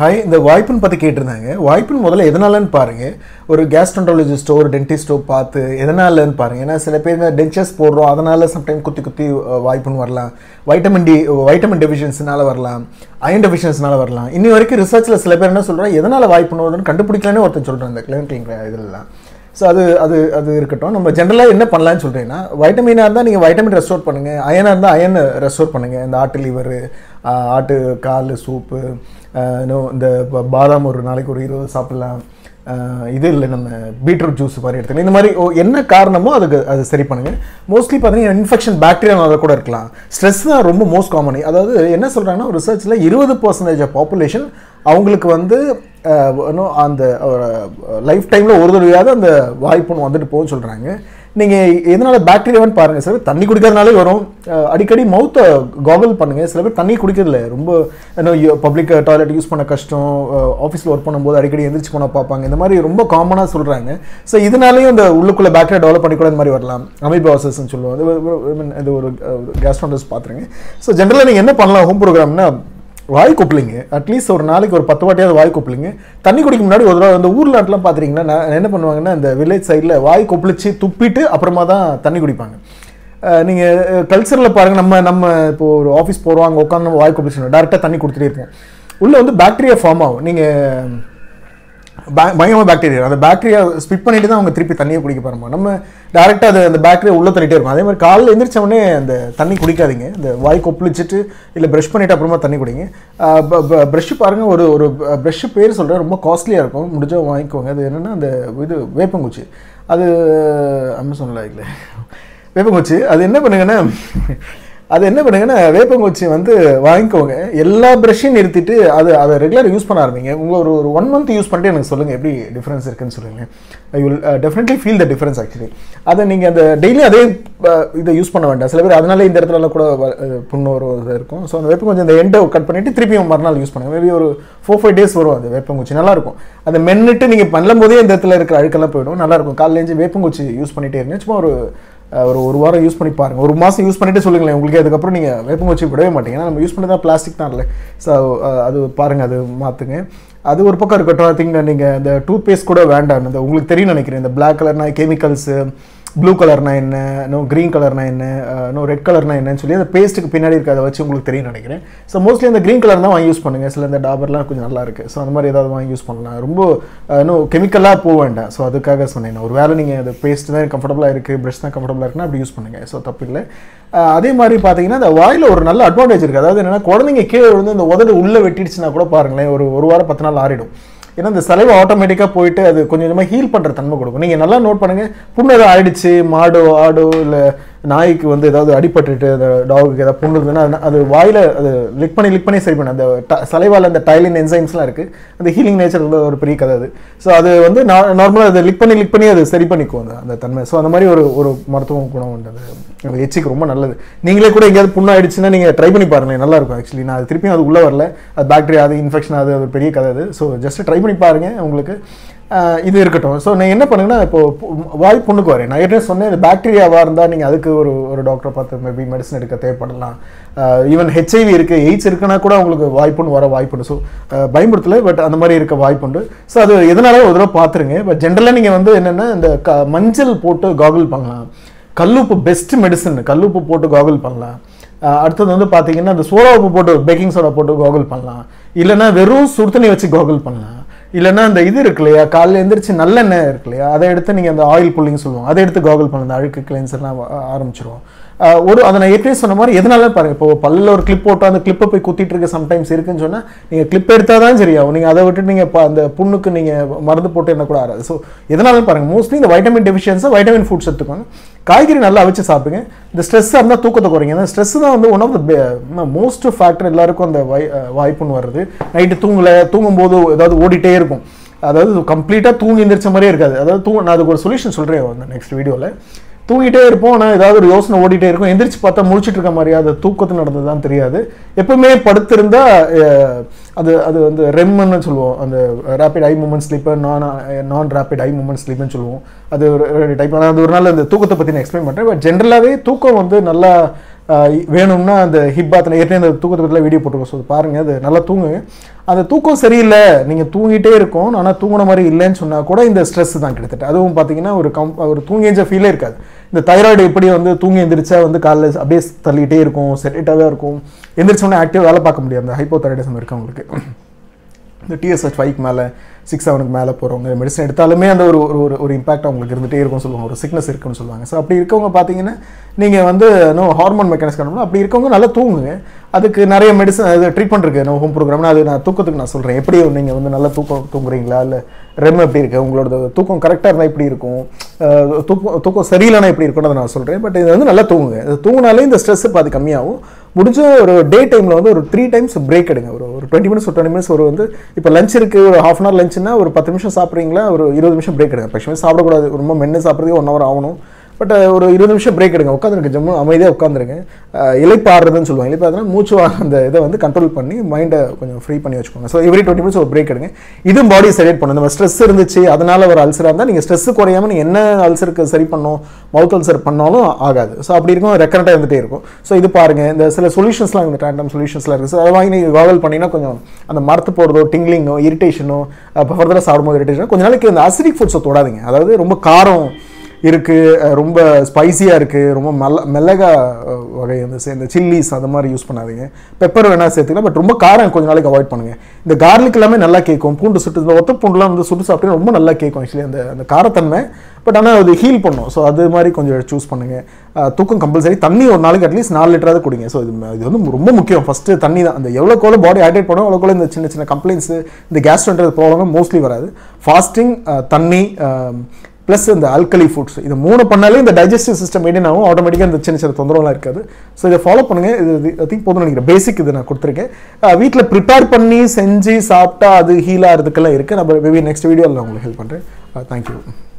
Hi இந்த வாய்ப்புன்னு பற்றி கேட்டிருந்தாங்க வாய்ப்புன்னு முதல்ல எதனாலன்னு பாருங்க ஒரு கேஸ்ட்ரன்டாலஜிஸ்டோ ஒரு டென்டிஸ்டோ பார்த்து எதனாலன்னு பாருங்க ஏன்னா சில பேர் இந்த டென்ச்சர்ஸ் போடுறோம் அதனால சம்டைம் குத்தி குத்தி அஹ், வாய்ப்புன்னு வரலாம் வைட்டமின் டி வைட்டமின் டெஃபிஷியன்சினால வரலாம் அயன் டெஃபிஷியன்சினால வரலாம் இன்னி வரைக்கும் ரிசர்ச்சில் சில பேர் என்ன சொல்கிறாங்க எதனால் வாய்ப்புன்னு வருதுன்னு கண்டுபிடிக்கலன்னு ஒருத்தர் சொல்கிறாங்க இந்த கிளினிக்கல் இதெல்லாம் ஸோ அது அது அது இருக்கட்டும் நம்ம ஜென்ரலாக என்ன பண்ணலாம்னு சொல்கிறீங்கன்னா வைட்டமினாக இருந்தால் நீங்கள் வைட்டமின் ரெஸ்டோர் பண்ணுங்கள் அயனாக இருந்தால் அயன் ரெஸ்டோர் பண்ணுங்கள் இந்த ஆட்டு லிவர் ஆட்டு கால் சூப்பு இன்னும் இந்த ப- பாதாம் ஒரு நாளைக்கு ஒரு இருபது சாப்பிட்லாம் ஆஹ் இது இல்லை நம்ம பீட்ரூட் ஜூஸ் மாதிரி எடுத்துக்கலாம் இந்த மாதிரி ஓ- என்ன காரணமோ அதுக்கு அது சரி பண்ணுங்கள் மோஸ்ட்லி பார்த்தீங்கன்னா இன்ஃபெக்ஷன் பாக்டீரியானால கூட இருக்கலாம் ஸ்ட்ரெஸ் தான் ரொம்ப மோஸ்ட் காமன் அதாவது என்ன சொல்கிறாங்கன்னா ரிசர்ச்சில் இருபது பர்சன்டேஜ் ஆஃப் பாப்புலேஷன் அவங்களுக்கு வந்து ஆஹ் இன்னும் அந்த லைஃப் டைமில் ஒரு தடவையாவது அந்த வாய்ப்புன்னு வந்துட்டு போகும்னு சொல்கிறாங்க நீங்கள் எதனால பாக்டீரியான்னு பாருங்கள் சில பேர் தண்ணி குடிக்கிறதுனாலே வரும் அஹ் அடிக்கடி மவுத்தை காகல் பண்ணுங்கள் சில பேர் தண்ணி குடிக்கிறதில்ல ரொம்ப இன்னும் பப்ளிக் டாய்லெட் யூஸ் பண்ண கஷ்டம் ஆஃபீஸில் ஒர்க் பண்ணும்போது அடிக்கடி எந்திரிச்சு போனால் பார்ப்பாங்க இந்த மாதிரி ரொம்ப காமனாக சொல்கிறாங்க ஸோ இதனாலேயும் இந்த உள்ளுக்குள்ளே பாக்டீரியா டெவலப் பண்ணி கூட இந்த மாதிரி வரலாம் அமிபாசஸ்ன்னு சொல்லுவோம் இது ஒரு- ஒரு- I mean, இது ஒரு கேஸ்ட்ராண்டஸ் பார்த்துருங்க ஸோ ஜென்ரலாக நீங்கள் என்ன பண்ணலாம் ஹோம் ப்ரோக்ராம்னா வாய் கொப்பளிங்க அட்லீஸ்ட் ஒரு நாளைக்கு ஒரு பத்து வாட்டியாவது வாய் கொப்பளிங்க தண்ணி குடிக்க முன்னாடி ஒரு தடவை அந்த ஊர் நாட்டிலாம் பார்த்தீங்கன்னா நான் என்ன பண்ணுவாங்கன்னா இந்த வில்லேஜ் சைடில் வாய் கொப்பளிச்சு துப்பிட்டு அப்புறமா தான் தண்ணி குடிப்பாங்க நீங்கள் கல்ச்சரில் பாருங்கள் நம்ம நம்ம இப்போ ஒரு ஆஃபீஸ் போகிறோம் அங்கே உட்காந்து நம்ம வாய் கொப்பளிச்சு டேரெக்டாக தண்ணி கொடுத்துட்டே இருப்போம் உள்ளே வந்து பாக்டீரியா ஃபார்ம் ஆகும் நீங்கள் பே- பயங்கரமா பாக்டீரியா அந்த பாக்டீரியா ஸ்பிட் பண்ணிட்டு தான் அவங்க திருப்பி தண்ணியை குடிக்க பாருமா நம்ம டேரெக்டாக அது அந்த பாக்டீரியா உள்ள தள்ளிட்டே இருக்கும் அதே மாதிரி காலையில் எந்திரிச்ச உடனே அந்த தண்ணி குடிக்காதீங்க இந்த வாய் கொப்பளிச்சுட்டு இல்லை ப்ரஷ் பண்ணிட்டு அப்புறமா தண்ணி குடிங்க ப்ரஷ் பாருங்க ஒரு ஒரு ப்ரஷ் பேர் சொல்கிறேன் ரொம்ப காஸ்ட்லியாக இருக்கும் முடிஞ்சா வாங்கிக்கோங்க அது என்னன்னா அந்த இது வேப்பங்குச்சி அது அமேசானில் இல்லை வேப்பங்குச்சி அது என்ன பண்ணுங்கன்னா அது என்ன பண்ணுங்கன்னா வேப்பங்குச்சி வந்து வாங்கிக்கோங்க எல்லா ப்ரஷ்ஷையும் நிறுத்திட்டு அது அதை ரெகுலர் யூஸ் பண்ண ஆரம்பிங்க உங்கள் ஒரு ஒரு ஒன் மந்த் யூஸ் பண்ணிட்டு எனக்கு சொல்லுங்கள் எப்படி டிஃப்ரென்ஸ் இருக்குன்னு சொல்லுங்கள் I will definitely feel the difference actually அதை நீங்கள் அந்த டெய்லி அதே அஹ், இதை யூஸ் பண்ண வேண்டாம் சில பேர் அதனால இந்த இடத்துலலாம் கூட வ- அஹ், புண்ணு வரும் இது இருக்கும் ஸோ அந்த வேப்பங்குச்சி அந்த எண்டை கட் பண்ணிவிட்டு திருப்பியும் மறுநாள் யூஸ் பண்ணுங்க மேபி ஒரு ஃபோர் ஃபைவ் டேஸ் வரும் அது வேப்பங்குச்சி நல்லாயிருக்கும் அதை மென்னுட்டு நீங்கள் பண்ணும் போதே இந்த இடத்துல இருக்கிற அழுக்கெல்லாம் போயிடும் நல்லாயிருக்கும் காலையில் எழுந்து வேப்பங்குச்சி யூஸ் பண்ணிட்டே இருங்க சும்மா ஒரு அஹ் ஒரு ஒரு வாரம் யூஸ் பண்ணி பாருங்க ஒரு மாதம் யூஸ் பண்ணிட்டு சொல்லுங்களேன் உங்களுக்கு அதுக்கப்புறம் நீங்கள் வேப்பங்குச்சி விடவே மாட்டீங்க ஏன்னா நம்ம யூஸ் பண்ணி தான் பிளாஸ்டிக் தான் இல்லை ஸோ அது பாருங்க அது மாற்றுங்க அது ஒரு பக்கம் இருக்கட்டும் ஐ திங்க் நீங்கள் இந்த டூத் பேஸ்ட் கூட வேண்டாம் இந்த உங்களுக்கு தெரியும் நினைக்கிறேன் இந்த பிளாக் கலர்னா கெமிக்கல்ஸு ப்ளூ கலர்னா என்ன இன்னும் க்ரீன் கலர்னா என்ன அஹ் இன்னும் ரெட் கலர்னா என்னன்னு சொல்லி அந்த பேஸ்ட்டுக்கு பின்னாடி இருக்க அதை வச்சு உங்களுக்கு தெரியும் நினைக்கிறேன் ஸோ மோஸ்ட்லி அந்த க்ரீன் கலர் தான் வாங்கி யூஸ் பண்ணுங்க சில இந்த டாபர்லாம் கொஞ்சம் நல்லா இருக்கு ஸோ அந்த மாதிரி ஏதாவது வாங்கி யூஸ் பண்ணலாம் ரொம்ப அஹ், இன்னும் கெமிக்கலாக போக வேண்டாம் ஸோ அதுக்காக சொன்னேன் நான். ஒரு வேளை நீங்கள் அந்த பேஸ்ட் தான் கம்ஃபர்டபுளாக இருக்குது ப்ரஷ் தான் கம்ஃபர்டபுளாக இருக்குன்னா அப்படி யூஸ் பண்ணுங்க ஸோ தப்பு இல்லை அஹ், அதே மாதிரி பார்த்தீங்கன்னா அந்த வாயில் ஒரு நல்ல அட்வான்டேஜ் இருக்குது அதாவது என்னன்னா குழந்தைங்க கீழே விழுந்து இந்த உதடு உள்ளே வெட்டிடுச்சுன்னா கூட பாருங்களேன் ஒரு ஒரு வாரம் பத்து நாள் ஆறிடும் ஏன்னா இந்த சலைவை ஆட்டோமேட்டிக்காக போயிட்டு அது கொஞ்சம் கொஞ்சமாக ஹீல் பண்ணுற தன்மை கொடுக்கும் நீங்கள் நல்லா நோட் பண்ணுங்கள் புண்ணு எதாவது ஆயிடுச்சு மாடோ ஆடோ இல்லை நாய்க்கு வந்து ஏதாவது அடிபட்டுட்டு அந்த டாகுக்கு ஏதாவது புண்ணு இருந்ததுன்னா அது- அது வாயில் அது லிக் பண்ணி லிக் பண்ணி சரி பண்ணு அந்த ட- சலைவால அந்த டைலின் என்சைம்ஸ்லாம் இருக்குது அந்த ஹீலிங் நேச்சர் உள்ள ஒரு பெரிய கதை அது ஸோ அது வந்து நார்மலாக அதை லிக் பண்ணி லிக் பண்ணி அது சரி பண்ணிக்கும் அந்த அந்த தன்மை ஸோ அந்த மாதிரி ஒரு ஒரு மருத்துவ குணம் உண்டு அது அது எச்சிக்கு ரொம்ப நல்லது நீங்களே கூட எங்கேயாவது புண்ணு ஆயிடுச்சுன்னா நீங்கள் ட்ரை பண்ணி பாருங்களேன் நல்லா இருக்கும் ஆக்சுவலி நான் அது திருப்பியும் அது உள்ளே வரல அது பாக்டீரியா அது இன்ஃபெக்ஷன் அது அது ஒரு பெரிய கதை அது ஸோ ஜஸ்ட் ட்ரை பண்ணி பாருங்க உங்களுக்கு ஆஹ் இது இருக்கட்டும் ஸோ நீங்கள் என்ன பண்ணுங்கன்னா இப்போ பு- வாய் புண்ணுக்கு வரேன் நான் ஏற்கனவே சொன்னேன் இந்த பாக்டீரியாவாக இருந்தால் நீங்கள் அதுக்கு ஒரு ஒரு டாக்டரை பார்த்து மேபி மெடிசன் எடுக்க தேவைப்படலாம் ஈவன் ஹெச்ஐவி இருக்குது எய்ட்ஸ் இருக்குன்னா கூட உங்களுக்கு வாய்ப்புன்னு வர வாய்ப்புண்டு ஸோ பயன்படுத்தல பட் அந்த மாதிரி இருக்க வாய்ப்புண்டு ஸோ அது எதனால ஒரு தடவை பார்த்துருங்க பட் ஜென்ரலாக நீங்கள் வந்து என்னென்னா இந்த க மஞ்சள் போட்டு காகுல் பண்ணலாம் கல்லுப்பு பெஸ்ட் மெடிசன் கல்லுப்பு போட்டு காகுல் பண்ணலாம் அஹ் அடுத்தது வந்து பார்த்தீங்கன்னா இந்த சோடா உப்பு போட்டு பேக்கிங் சோடா போட்டு கோகுல் பண்ணலாம் இல்லைன்னா வெறும் சுடுதண்ணி வச்சு கோகுல் பண்ணலாம் இல்லைன்னா அந்த இது இருக்கு இல்லையா காலையில் எந்திரிச்சு நல்லெண்ணெய் இருக்கு இல்லையா அதை எடுத்து நீங்கள் அந்த ஆயில் புல்லிங் சொல்லுவோம் அதை எடுத்து கோகுல் பண்ணலாம் அந்த அழுக்கு கிளென்சர்லாம் ஆரம்பிச்சிருவோம் அஹ் ஒரு அதை நான் ஏற்கனவே சொன்ன மாதிரி எதனால பாருங்க இப்போ பல்லில் ஒரு கிளிப் போட்டு அந்த கிளிப்பை போய் குத்திட்டு இருக்க சம்டைம்ஸ் இருக்குன்னு சொன்னால் நீங்கள் கிளிப் எடுத்தால் தான் சரியாகும் நீங்கள் அதை விட்டு நீங்கள் அந்த புண்ணுக்கு நீங்கள் மருந்து போட்டு என்ன கூட ஆறாது ஸோ எதனால பாருங்க மோஸ்ட்லி இந்த வைட்டமின் டெஃபிஷியன்ஸை வைட்டமின் ஃபுட்ஸ் எடுத்துக்கோங்க காய்கறி நல்லா வச்சு சாப்பிடுங்க இந்த ஸ்ட்ரெஸ்ஸாக இருந்தால் தூக்கத்தை குறைங்க அந்த ஸ்ட்ரெஸ் தான் வந்து one of the most factor எல்லாருக்கும் அந்த வாய் அஹ் வாய்ப்புன்னு வருது நைட்டு தூங்கலை தூங்கும்போது ஏதாவது ஓடிட்டே இருக்கும் அதாவது கம்ப்ளீட்டாக தூங்கி எந்திரிச்ச மாதிரியே இருக்காது அதாவது தூங்க நான் அதுக்கு ஒரு சொல்யூஷன் சொல்கிறேன் அந்த நெக்ஸ்ட் வீடியோவில் தூங்கிட்டே இருப்போம் ஆனால் ஏதாவது ஒரு யோசனை ஓடிட்டே இருக்கும் எந்திரிச்சு பார்த்தா முழிச்சிட்டு இருக்க மாதிரி அது தூக்கத்தில் நடந்ததுதான் தெரியாது எப்பவுமே படுத்திருந்தா அஹ், அது அது வந்து ரெம்னு சொல்லுவோம் அந்த ரேபிட் ஐ மூமெண்ட் ஸ்லீப்பர் நான் நான் ரேபிட் ஐ மூமெண்ட் ஸ்லீப்னு சொல்லுவோம் அது ஒரு டைப் அது ஒரு நாள் அந்த தூக்கத்தை பற்றி நான் எக்ஸ்பிளைன் பண்ணுறேன் பட் ஜென்ரலாகவே தூக்கம் வந்து நல்லா ஆஹ் வேணும்னா அந்த ஹிப் பாத்தில் ஏற்கனவே அந்த தூக்கத்தை பற்றில வீடியோ போட்டுருக்கோம் ஸோ பாருங்கள் அது நல்லா தூங்குங்க அந்த தூக்கம் சரியில்லை நீங்கள் தூங்கிட்டே இருக்கும் ஆனால் தூங்குன மாதிரி இல்லைன்னு சொன்னால் கூட இந்த ஸ்ட்ரெஸ் தான் கிட்டத்தட்ட அதுவும் பார்த்தீங்கன்னா ஒரு கம் ஒரு தூங்கி எஞ்ச ஃபீலே இருக்காது இந்த தைராய்டு எப்படி வந்து தூங்கி எந்திரிச்சா வந்து காலைல அப்படியே தள்ளிட்டே இருக்கும் செட்டேட்டாகவே இருக்கும் எந்திரிச்ச உடனே ஆக்டிவ் வேலை பார்க்க முடியாது அந்த ஹைப்போ தைராய்டிசம் இருக்கவங்களுக்கு இந்த டிஎஸ்எச் ஃபைவ்க்கு மேலே சிக்ஸ் செவனுக்கு மேலே போகிறவங்க மெடிசன் எடுத்தாலுமே அந்த ஒரு ஒரு ஒரு ஒரு இம்பாக்ட் அவங்களுக்கு இருந்துகிட்டே இருக்கும்னு சொல்லுவாங்க ஒரு சிக்னஸ் இருக்குன்னு சொல்லுவாங்க ஸோ அப்படி இருக்கவங்க பார்த்தீங்கன்னா நீங்கள் வந்து நோ ஹார்மோன் மெக்கானிக்ஸ் காரணம் அப்படி இருக்கவங்க நல்லா தூங்குங்க அதுக்கு நிறைய மெடிசன் அது ட்ரீட்மெண்ட் இருக்குது நம்ம ஹோம் ப்ரோக்ராம்னா அது நான் தூக்கத்துக்கு நான் சொல்கிறேன் எப்படி நீங்கள் வந்து நல்லா தூக்கம் தூங்குறீங்களா இல்லை ரெம் எப்படி இருக்குது உங்களோட தூக்கம் கரெக்டாக இருந்தால் எப்படி இருக்கும் அஹ் தூக்கம் தூக்கம் சரியில்லைனா எப்படி இருக்கும்னு அதை நான் சொல்கிறேன் பட் இது வந்து நல்லா தூங்குங்க இது தூங்கினாலே இந்த ஸ்ட்ரெஸ் பாதி கம்மியாகும் முடிஞ்ச ஒரு டே டைமில் வந்து ஒரு த்ரீ டைம்ஸ் பிரேக் எடுங்க ஒரு ஒரு டுவெண்ட்டி மினிட்ஸ் ஒரு டுவெண்ட்டி மினிட்ஸ் ஒரு வந்து இப்போ லஞ்ச் இருக்குது ஒரு ஹாஃப் அன் ஹவர் லஞ்சுனா ஒரு பத்து நிமிஷம் சாப்பிட்றீங்களா ஒரு இருபது நிமிஷம் பிரேக் எடுங்க பட்சமே சாப்பிடக்கூடாது ரொம்ப மென்று சாப்பிட்றதே ஒன் ஹவர் ஆகணும் பட் ஒரு இருபது நிமிஷம் பிரேக் எடுங்க உட்காந்துருங்க ஜம்மு அமைதியாக உட்காந்துருங்க இலைப்பாடுறதுன்னு சொல்லுவாங்க இலைப்பாடுறதுனா மூச்சு வா- அந்த இதை வந்து கண்ட்ரோல் பண்ணி மைண்டை கொஞ்சம் ஃப்ரீ பண்ணி வச்சுக்கோங்க ஸோ எவ்ரி டுவெண்ட்டி மினிட்ஸ் ஒரு பிரேக் எடுங்க இதுவும் பாடி செலக்ட் பண்ணும் நம்ம ஸ்ட்ரெஸ் இருந்துச்சு அதனால ஒரு அல்சராக இருந்தால் நீங்கள் ஸ்ட்ரெஸ் குறையாம நீங்கள் என்ன அல்சருக்கு சரி பண்ணோம் மவுத் அல்சர் பண்ணாலும் ஆகாது ஸோ அப்படி இருக்கும் ரெக்கரண்டாக இருந்துகிட்டே இருக்கும் ஸோ இது பாருங்க இந்த சில சொல்யூஷன்ஸ்லாம் இந்த டேண்டம் சொல்யூஷன்ஸ்லாம் இருக்குது ஸோ அதை வாங்கி நீங்கள் காவல் பண்ணிங்கன்னா கொஞ்சம் அந்த மரத்து போகிறதோ டிங்லிங்கோ இரிட்டேஷனோ இப்போ ஃபர்தராக சாப்பிடும்போது இரிட்டேஷனோ கொஞ்ச நாளைக்கு இந்த அசிடிக் ஃபுட்ஸை தொடாதீங்க அதாவது ரொம்ப காரம் இருக்குது அஹ் ரொம்ப ஸ்பைசியாக இருக்குது ரொம்ப மெல்ல மெல்லகா அஹ், வகை வந்து சே- இந்த சில்லிஸ் அந்த மாதிரி யூஸ் பண்ணாதீங்க பெப்பர் வேணால் சேர்த்துக்கலாம் பட் ரொம்ப காரம் கொஞ்ச நாளைக்கு அவாய்ட் பண்ணுங்கள் இந்த கார்லிக் எல்லாமே நல்லா கேட்கும் பூண்டு சுட்டு இந்த ஒத்த பூண்டுலாம் வந்து சுட்டு சாப்பிட்டீங்கன்னா ரொம்ப நல்லா கேட்கும் ஆக்சுவலி அந்த அந்த காரத்தன்மை பட் ஆனால் அது ஹீல் பண்ணும் ஸோ அது மாதிரி கொஞ்சம் சூஸ் பண்ணுங்கள் அஹ், தூக்கம் கம்பல்சரி தண்ணி ஒரு நாளைக்கு அட்லீஸ்ட் நாலு லிட்டராவது குடிங்க ஸோ இது இது வந்து ரொம்ப முக்கியம் ஃபஸ்ட்டு தண்ணி தான் அந்த எவ்வளோக்கோல பாடி ஹைட்ரேட் பண்ணும் அவ்வளோக்கோல இந்த சின்ன சின்ன கம்ப்ளைண்ட்ஸ் இந்த கேஸ்ட்ரோன்றது ப்ராப்ளம் மோஸ்ட்லி வராது ஃபாஸ்டிங் தண்ணி ப்ளஸ் இந்த அல்கலி ஃபுட்ஸ் இது மூணு பண்ணாலே இந்த டைஜஸ்டிவ் சிஸ்டம் மெயின்டைன் ஆகும் ஆட்டோமேட்டிக்காக இந்த சின்ன சின்ன தொந்தரவுலாம் இருக்காது ஸோ இதை ஃபாலோ பண்ணுங்கள் இது ஐ திங்க் போதும்னு நினைக்கிறேன் பேசிக் இது நான் கொடுத்துருக்கேன் வீட்டில் ப்ரிப்பேர் பண்ணி செஞ்சு சாப்பிட்டா அது ஹீல் ஆகிறதுக்கெல்லாம் இருக்குது நம்ம மேபி நெக்ஸ்ட் வீடியோவில் நான் உங்களுக்கு ஹெல்ப் பண்ணுறேன் தேங்க்யூ